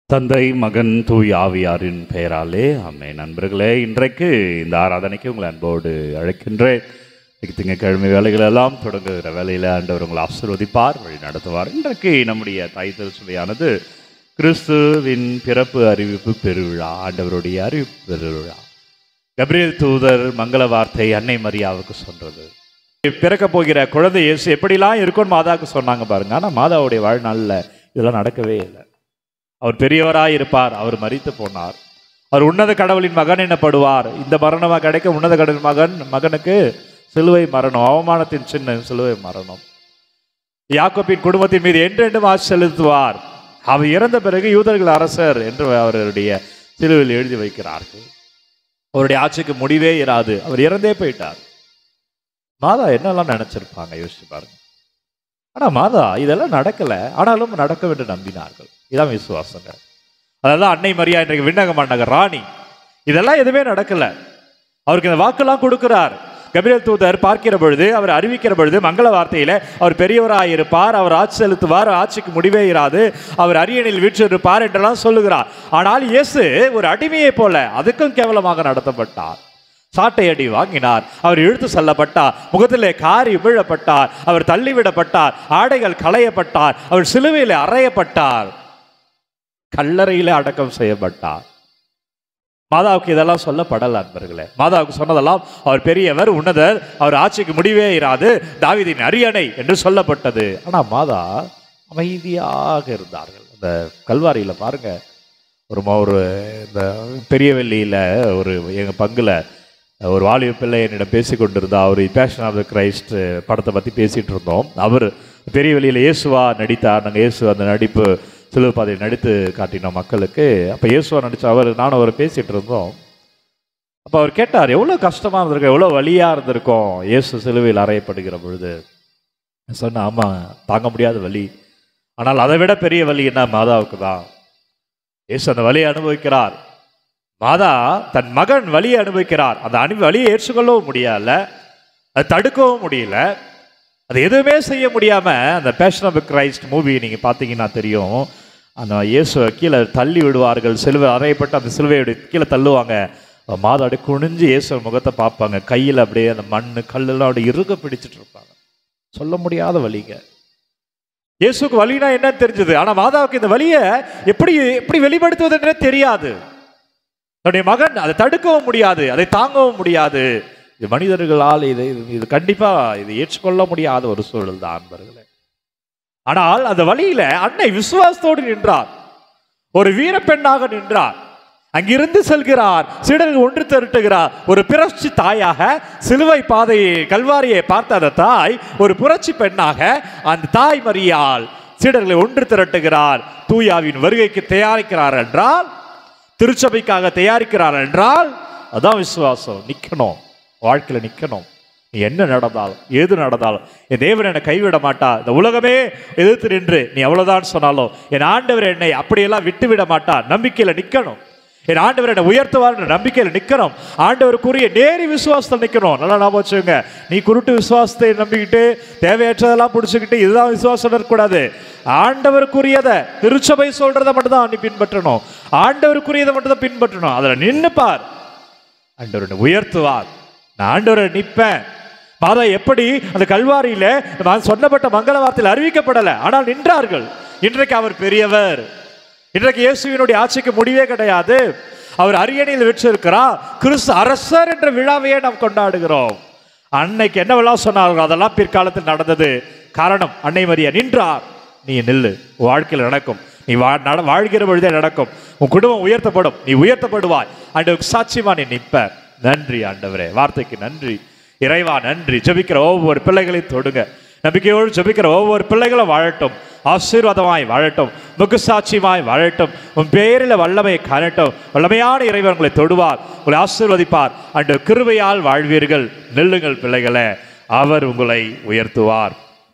தந்தை மகன் தூய் ஆவியாரின் பெயராலே அம்மே நண்பர்களே இன்றைக்கு இந்த ஆராதனைக்கு உங்களை அன்போடு அழைக்கின்றேன் இன்னைக்கு திங்கட்கிழமை வேலைகள் எல்லாம் தொடங்குகிற வேலையில் ஆண்டவர் உங்களை ஆசீர்வதிப்பார் வழி நடத்துவார் இன்றைக்கு நம்முடைய தாய் திருச்சுவையானது கிறிஸ்துவின் பிறப்பு அறிவிப்பு பெருவிழா ஆண்டவருடைய அறிவிப்பு பெருவிழா கப்ரியேல் தூதர் மங்கள வார்த்தை அன்னை மரியாவுக்கு சொன்னது பிறக்க போகிற குழந்தை இயேசு எப்படிலாம் இருக்கும்னு மாதாவுக்கு சொன்னாங்க பாருங்க ஆனால் மாதாவுடைய வாழ்நாளில் இதெல்லாம் நடக்கவே இல்லை அவர் பெரியவராய் இருப்பார் அவர் மரித்து போனார் அவர் உன்னத கடவுளின் மகன் எனப்படுவார் இந்த மரணமாக கிடைக்க உன்னத கடவுளின் மகன் மகனுக்கு சிலுவை மரணம் அவமானத்தின் சின்ன சிலுவை மரணம் யாக்கோப்பின் குடும்பத்தின் மீது என்றென்றும் ஆட்சி செலுத்துவார் அவர் இறந்த பிறகு யூதர்கள் அரசர் என்று அவருடைய சிலுவையில் எழுதி வைக்கிறார்கள் அவருடைய ஆட்சிக்கு முடிவே இராது அவர் இறந்தே போயிட்டார் மாதா என்னெல்லாம் நினைச்சிருப்பாங்க யோசிச்சு பாருங்க ஆனா மாதா இதெல்லாம் நடக்கல ஆனாலும் நடக்க என்று நம்பினார்கள் இதான் விசுவாசங்க அதெல்லாம் அன்னை மரியா இன்றைக்கு விண்ணகம் பண்ணாங்க ராணி இதெல்லாம் எதுவுமே நடக்கல அவருக்கு இந்த வாக்கெல்லாம் கொடுக்கிறார் கபிரல் தூதர் பார்க்கிற பொழுது அவர் அறிவிக்கிற பொழுது மங்கள வார்த்தையில அவர் பெரியவராய் இருப்பார் அவர் ஆட்சி செலுத்துவார் ஆட்சிக்கு முடிவே இராது அவர் அரியணில் வீற்றிருப்பார் என்றெல்லாம் சொல்லுகிறார் ஆனால் இயேசு ஒரு அடிமையை போல அதுக்கும் கேவலமாக நடத்தப்பட்டார் சாட்டை அடி வாங்கினார் அவர் இழுத்து செல்லப்பட்டார் முகத்திலே காரி விழப்பட்டார் அவர் தள்ளிவிடப்பட்டார் ஆடைகள் களையப்பட்டார் அவர் சிலுவையில் அறையப்பட்டார் கல்லறையிலே அடக்கம் செய்யப்பட்டார் மாதாவுக்கு இதெல்லாம் சொல்லப்படல அன்பர்களே மாதாவுக்கு சொன்னதெல்லாம் அவர் பெரியவர் உன்னதர் அவர் ஆட்சிக்கு முடிவே இராது தாவிதின் அரியணை என்று சொல்லப்பட்டது ஆனா மாதா அமைதியாக இருந்தார்கள் அந்த கல்வாரியில பாருங்க ஒரு ம- ஒரு இந்த பெரிய வெள்ளியில ஒரு எங்க பங்குல ஒரு வாலிப பிள்ளை என்னிடம் பேசி கொண்டிருந்தா அவர் பேஷன் ஆஃப் த கிரைஸ்ட் படத்தை பற்றி பேசிகிட்டு இருந்தோம் அவர் பெரிய வெளியில் இயேசுவா நடித்தார் நாங்கள் இயேசு அந்த நடிப்பு சிலுவை பாதையை நடித்து காட்டினோம் மக்களுக்கு அப்போ இயேசுவா நடித்த அவர் நானும் அவர் பேசிகிட்டு இருந்தோம் அப்போ அவர் கேட்டார் எவ்வளோ கஷ்டமாக இருந்திருக்கும் எவ்வளோ வலியாக இருந்திருக்கும் இயேசு சிலுவையில் அறையப்படுகிற பொழுது சொன்னேன் ஆமாம் தாங்க முடியாத வலி ஆனால் அதை விட பெரிய வலி என்ன மாதாவுக்கு தான் இயேசு அந்த வலியை அனுபவிக்கிறார் மாதா தன் மகன் வலியை அனுபவிக்கிறார் அந்த அனு வலியை ஏற்றுக்கொள்ளவும் முடியல அது தடுக்கவும் முடியல அது எதுவுமே செய்ய முடியாம அந்த பேஷன் ஆஃப் கிரைஸ்ட் மூவி நீங்க பார்த்தீங்கன்னா தெரியும் அந்த இயேசுவை கீழே தள்ளி விடுவார்கள் சிலுவை அறையப்பட்டு அந்த சிலுவையோட கீழே தள்ளுவாங்க மாதா அப்படியே குனிஞ்சு இயேசு முகத்தை பார்ப்பாங்க கையில் அப்படியே அந்த மண் கல்லெல்லாம் அப்படியே இறுக பிடிச்சிட்டு இருப்பாங்க சொல்ல முடியாத வலிங்க இயேசுக்கு வலினா என்ன தெரிஞ்சது ஆனா மாதாவுக்கு இந்த வலியை எப்படி எப்படி வெளிப்படுத்துவதுன்றே தெரியாது தன்னுடைய மகன் அதை தடுக்கவும் முடியாது அதை தாங்கவும் முடியாது இது மனிதர்களால் இது இது- இது கண்டிப்பா இது ஏற்றுக்கொள்ள முடியாத ஒரு சூழல் தான் அன்பர்களே ஆனால் அந்த வழியில அன்னை விசுவாசத்தோடு நின்றார் ஒரு வீரப்பெண்ணாக நின்றார் அங்கிருந்து செல்கிறார் சீடர்கள் ஒன்று திரட்டுகிறார் ஒரு புரட்சி தாயாக சிலுவை பாதையை கல்வாரியை பார்த்த அந்த தாய் ஒரு புரட்சி பெண்ணாக அந்த தாய் மரியாள் சீடர்களை ஒன்று திரட்டுகிறார் தூயாவின் வருகைக்கு தயாரிக்கிறார் என்றால் திருச்சபைக்காக தயாரிக்கிறார் என்றால் அதான் விசுவாசம் நிக்கணும் வாழ்க்கையில நிக்கணும் நீ என்ன நடந்தாலும் எது நடந்தாலும் என் தேவன் என்னை கைவிட மாட்டா இந்த உலகமே எதிர்த்து நின்று நீ எவ்வளவுதான் சொன்னாலும் என் ஆண்டவர் என்னை அப்படியெல்லாம் விட்டு விட மாட்டா நம்பிக்கையில நிக்கணும் என் ஆண்டவர் என்னை உயர்த்துவார் நம்பிக்கையில் நிக்கணும் ஆண்டவருக்குரிய நேரி விசுவாசத்தில் நிக்கணும் நல்லா ஞாபகம் வச்சுக்கோங்க நீ குருட்டு விசுவாசத்தை நம்பிக்கிட்டு தேவையற்றதெல்லாம் பிடிச்சிக்கிட்டு இதுதான் விசுவாசம் இருக்கக்கூடாது ஆண்டவருக்குரியதை திருச்சபை சொல்றதை மட்டும் தான் நீ பின்பற்றணும் ஆண்டவருக்குரியதை மட்டும் தான் பின்பற்றணும் அதில் நின்னு பார் ஆண்டவர் என்னை உயர்த்துவார் நான் ஆண்டவரை நிற்பேன் மாதா எப்படி அந்த கல்வாரியில நான் சொன்னப்பட்ட மங்கள வார்த்தையில் அறிவிக்கப்படலை ஆனால் நின்றார்கள் இன்றைக்கு அவர் பெரியவர் இன்றைக்கு இயேசுவினுடைய ஆட்சிக்கு முடிவே கிடையாது அவர் அரியணையில் வச்சிருக்கிறார் கிறிஸ்து அரசர் என்ற விழாவையே நாம் கொண்டாடுகிறோம் அன்னைக்கு என்ன விழா சொன்னார்கள் அதெல்லாம் பிற்காலத்தில் நடந்தது காரணம் அன்னை மரியா நின்றார் நீ நில்லு உன் வாழ்க்கையில் நடக்கும் நீ வா நட வாழ்கிற பொழுதே நடக்கும் உன் குடும்பம் உயர்த்தப்படும் நீ உயர்த்தப்படுவாய் ஆண்டவருக்கு சாட்சியமா நீ நிற்ப நன்றி ஆண்டவரே வார்த்தைக்கு நன்றி இறைவா நன்றி ஜெபிக்கிற ஒவ்வொரு பிள்ளைகளையும் தொடுங்க நம்பிக்கையோடு ஜெபிக்கிற ஒவ்வொரு பிள்ளைகளும் வாழட்டும் ஆசீர்வாதமாய் வாழட்டும் முகசாட்சியமாய் வாழட்டும் உன் பேரில் வல்லமையை காணட்டும் வல்லமையான இறைவன் உங்களை தொடுவார் உங்களை ஆசீர்வதிப்பார் அன்று கிருபையால் வாழ்வீர்கள் நெல்லுங்கள் பிள்ளைகளே அவர் உங்களை உயர்த்துவார்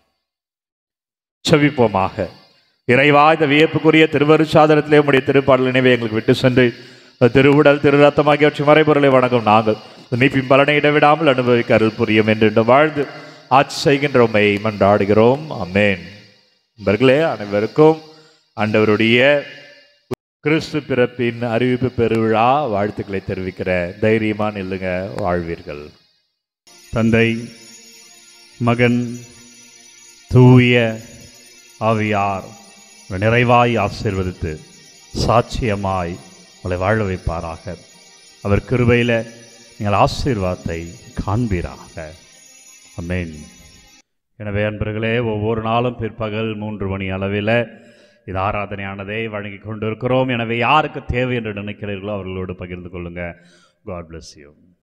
செவிப்போமாக இறைவா இந்த வியப்புக்குரிய திருவருட்சாதனத்திலே உடைய திருப்பாடல் நினைவை எங்களுக்கு விட்டு சென்று இந்த திருவுடல் திரு ரத்தம் ஆகியவற்றை மறைபொருளை வணங்கும் நாங்கள் மீட்பின் பலனை இடைவிடாமல் அனுபவிக்க அருள் புரியும் என்று வாழ்ந்து ஆட்சி செய்கின்றோமை மன்றாடுகிறோம் அமேன் நண்பர்களே அனைவருக்கும் ஆண்டவருடைய கிறிஸ்து பிறப்பின் அறிவிப்பு பெருவிழா வாழ்த்துக்களை தெரிவிக்கிற தைரியமா நில்லுங்க வாழ்வீர்கள் தந்தை மகன் தூய ஆவியார் உங்களை நிறைவாய் ஆசீர்வதித்து சாட்சியமாய் உங்களை வாழ வைப்பாராக அவர் கிருபையில் நீங்கள் ஆசீர்வாதத்தை காண்பீராக அமேன் எனவே அன்பர்களே ஒவ்வொரு நாளும் பிற்பகல் மூன்று மணி அளவில் இது ஆராதனையானதை வழங்கி கொண்டிருக்கிறோம் எனவே யாருக்கு தேவை என்று நினைக்கிறீர்களோ அவர்களோடு பகிர்ந்து கொள்ளுங்கள் காட் bless you